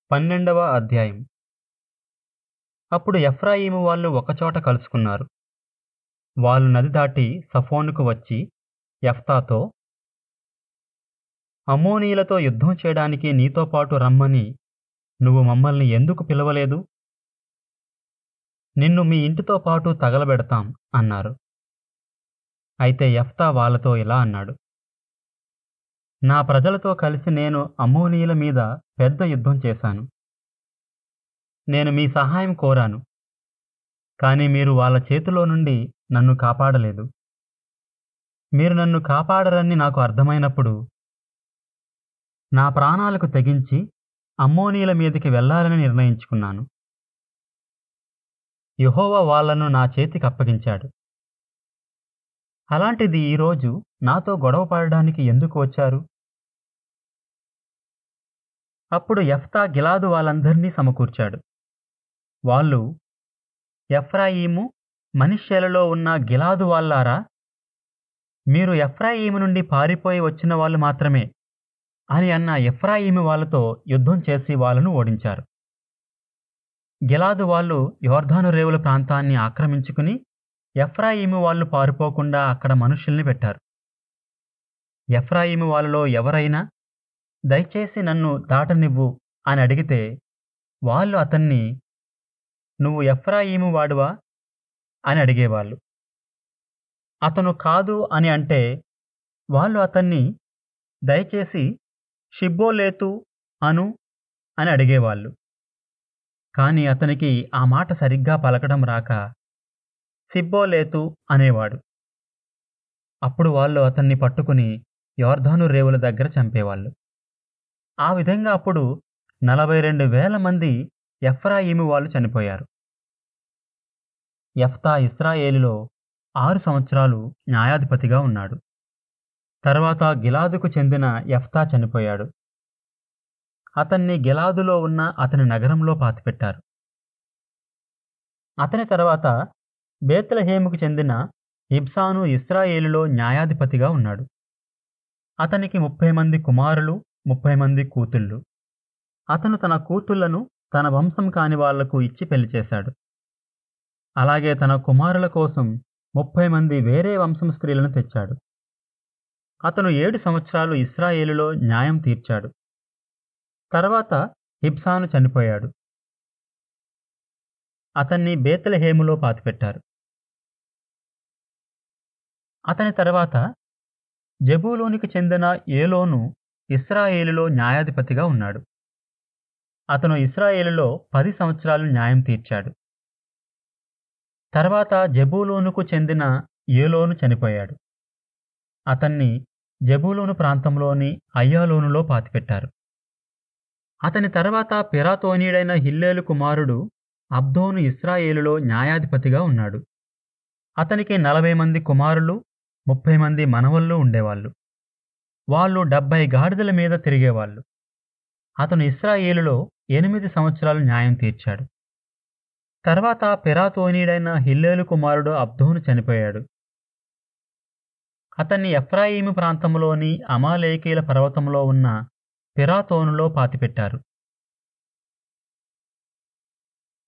పన్నెండవ అధ్యాయం అప్పుడు ఎఫ్రాయిము వాళ్ళు ఒకచోట కలుసుకున్నారు వాళ్ళు నది దాటి సఫోనుకు వచ్చి యెఫ్తాతో అమ్మోనీయులతో యుద్ధం చేయడానికి నీతో పాటు రమ్మని నువ్వు మమ్మల్ని ఎందుకు పిలవలేదు నిన్ను మీ ఇంటితో పాటు తగలబెడతాం అన్నారు అయితే యెఫ్తా వాళ్ళతో ఇలా అన్నాడు నా ప్రజలతో కలిసి నేను అమ్మోనీయుల మీద పెద్ద యుద్ధం చేశాను నేను మీ సహాయం కోరాను కానీ మీరు వాళ్ళ చేతిలో నుండి నన్ను కాపాడలేదు మీరు నన్ను కాపాడరని నాకు అర్థమైనప్పుడు నా ప్రాణాలకు తెగించి అమ్మోనీయుల మీదకి వెళ్ళాలని నిర్ణయించుకున్నాను యెహోవా వాళ్ళను నా చేతికి అప్పగించాడు అలాంటిది ఈరోజు నాతో గొడవ పడడానికి ఎందుకు వచ్చారు అప్పుడు యెఫ్తా గిలాదు వాళ్ళందరినీ సమకూర్చాడు వాళ్ళు ఎఫ్రాయిము మనిష్యలలో ఉన్న గిలాదు వాళ్ళారా మీరు ఎఫ్రాయిము నుండి పారిపోయి వచ్చిన వాళ్ళు మాత్రమే అని అన్న ఎఫ్రాయిము వాళ్ళతో యుద్ధం చేసి వాళ్ళను ఓడించారు గిలాదు వాళ్ళు యోర్ధాను రేవుల ప్రాంతాన్ని ఆక్రమించుకుని ఎఫ్రాయిము వాళ్ళు పారిపోకుండా అక్కడ మనుషుల్ని పెట్టారు ఎఫ్రాయిము వాళ్ళలో ఎవరైనా దయచేసి నన్ను దాటనివ్వు అని అడిగితే వాళ్ళు అతన్ని నువ్వు ఎఫ్రాయిము వాడువా అని అడిగేవాళ్ళు అతను కాదు అని అంటే వాళ్ళు అతన్ని దయచేసి షిబ్బోలేతు అను అని అడిగేవాళ్ళు కానీ అతనికి ఆ మాట సరిగ్గా పలకడం రాక సిబ్బోలేతు అనేవాడు అప్పుడు వాళ్ళు అతన్ని పట్టుకుని యోర్ధాను రేవుల దగ్గర చంపేవాళ్ళు ఆ విధంగా అప్పుడు నలభై రెండు వేల మంది ఎఫ్రాయిము వాళ్ళు చనిపోయారు యెఫ్తా ఇస్రాయేలులో ఆరు సంవత్సరాలు న్యాయాధిపతిగా ఉన్నాడు తర్వాత గిలాదుకు చెందిన యెఫ్తా చనిపోయాడు అతన్ని గిలాదులో ఉన్న అతని నగరంలో పాతిపెట్టారు అతని తర్వాత బేత్లహేముకు చెందిన ఇబ్సాను ఇస్రాయేలులో న్యాయాధిపతిగా ఉన్నాడు అతనికి ముప్పై మంది కుమారులు ముప్పై మంది కూతుళ్ళు అతను తన కూతుళ్లను తన వంశం కాని వాళ్లకు ఇచ్చి పెళ్లి చేశాడు అలాగే తన కుమారుల కోసం ముప్పై మంది వేరే వంశం స్త్రీలను తెచ్చాడు అతను ఏడు సంవత్సరాలు ఇస్రాయేలులో న్యాయం తీర్చాడు తర్వాత హిబ్సాను చనిపోయాడు అతన్ని బేతలహేములో పాతిపెట్టారు అతని తర్వాత జబూలోనికి చెందిన ఏలోను ఇస్రాయేలులో న్యాయాధిపతిగా ఉన్నాడు అతను ఇస్రాయేలులో పది సంవత్సరాలు న్యాయం తీర్చాడు తర్వాత జబూలోనుకు చెందిన ఏలోను చనిపోయాడు అతన్ని జబూలోను ప్రాంతంలోని అయ్యాలోనులో పాతిపెట్టారు అతని తర్వాత పిరాతోనీయుడైన హిల్లేలు కుమారుడు అబ్దోను ఇస్రాయేలులో న్యాయాధిపతిగా ఉన్నాడు అతనికి నలభై మంది కుమారులు ముప్పై మంది మనవళ్ళు ఉండేవాళ్ళు వాళ్ళు డెబ్బై గాడిదల మీద తిరిగేవాళ్ళు అతను ఇస్రాయేలులో ఎనిమిది సంవత్సరాలు న్యాయం తీర్చాడు తర్వాత పెరాతోనీడైన హిల్లేలు కుమారుడు అబ్దోను చనిపోయాడు అతన్ని ఎఫ్రాయిము ప్రాంతంలోని అమాలేకీల పర్వతంలో ఉన్న పిరాతోనులో పాతిపెట్టారు